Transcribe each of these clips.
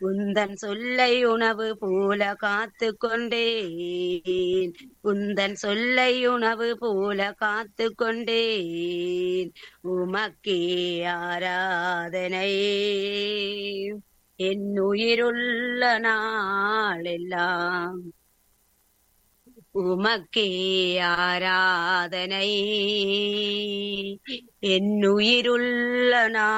உந்தன் சொல்லை உணவு போல காத்து கொண்டேன் உந்தன் சொல்லை உணவு போல காத்து கொண்டேன் உமக்கே ஆராதனை என் உயிருள்ள நாளெல்லாம் உமக்கே ஆராதனை என் உயிருள்ள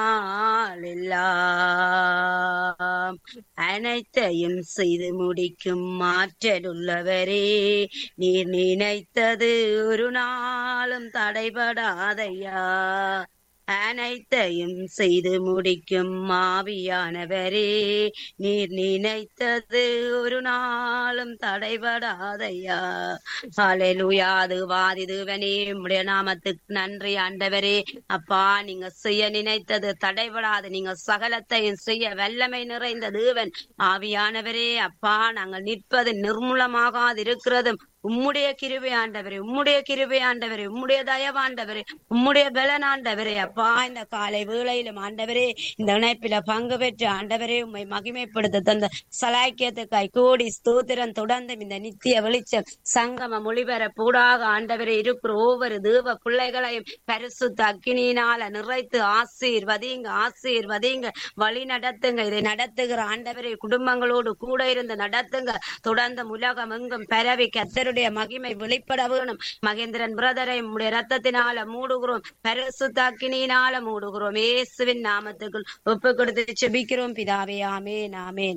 நாளெல்லாம் அனைத்தையும் செய்து முடிக்கும் ஆற்றலுள்ளவரே நீர் நினைத்தது ஒரு நாளும் தடைபடாதையா அனைத்தையும் செய்து முடிக்கும் மாவியானவரே நீர் நினைத்தது ஒரு நாளும் தடைபடாதையா ஹalleluya அது வாதிதுவனே உம்முடைய நாமத்துக்கு நன்றி ஆண்டவரே அப்பா நீங்க செய்ய நினைத்தது தடைபடாது நீங்க சகலத்தையும் செய்ய வல்லமை நிறைந்த தேவன் ஆவியானவரே அப்பா நாங்கள் நிற்பது நிர்மூலமாகாது இருக்கிறதும் உம்முடைய கிருபை ஆண்டவரே உம்முடைய கிருபை ஆண்டவரே உம்முடைய தயவாண்டவரே உம்முடைய பலன் ஆண்டவரே அப்பா இந்த காலை வேளையிலும் ஆண்டவரே இந்த இணைப்பில பங்கு பெற்று ஆண்டவரே உம்மை மகிமைப்படுத்த தந்த சலாக்கியத்துக்காய் கோடி ஸ்தோத்திரம் தொடர்ந்தும் இந்த நித்திய வெளிச்சம் சங்கம மொழிபெறப்பூடாக ஆண்டவரே இருக்கிற ஒவ்வொரு தேவ பிள்ளைகளையும் பரிசுத்த அக்கினியினால நிறைத்து ஆசீர்வதிங்க ஆசீர்வதிங்க வழி நடத்துங்க இதை நடத்துகிற ஆண்டவரே குடும்பங்களோடு கூட இருந்து நடத்துங்க தொடர்ந்து உலகம் எங்கும் பரவி கத்தருடைய மகிமை வெளிப்பட வேணும் மகேந்திரன் பிரதரை உடைய ரத்தத்தினால மூடுகிறோம் பரிசுத்த அக்கினியினால மூடுகிறோம் இயேசுவின் நாமத்துக்குள் ஒப்பு கொடுத்து செபிக்கிறோம் பிதாவே ஆமேன் ஆமேன்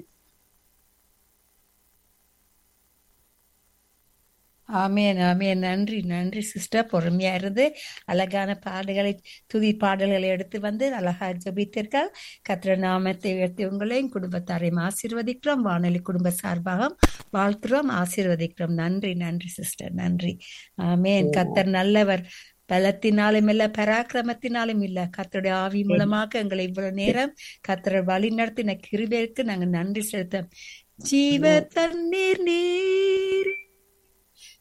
ஆமேன் ஆமேன் நன்றி நன்றி சிஸ்டர் பொறுமையா இருந்து அழகான பாடல்களை துதி பாடல்களை எடுத்து வந்து அழகா ஜபித்தீர்கள் கத்திர நாமத்தை உயர்த்தி உங்களையும் குடும்பத்தாரையும் ஆசீர்வதிக்கிறோம் வானொலி குடும்ப சார்பாக வாழ்த்துறோம் ஆசீர்வதிக்கிறோம் நன்றி நன்றி சிஸ்டர் நன்றி ஆமேன் கத்தர் நல்லவர் பலத்தினாலும் இல்ல பராக்கிரமத்தினாலும் இல்ல கத்தருடைய ஆவி மூலமாக எங்களை இவ்வளவு நேரம் கத்தரை வழி நடத்தின கிருபேருக்கு நாங்க நன்றி செலுத்தோம் ஜீவ தண்ணீர் நீர்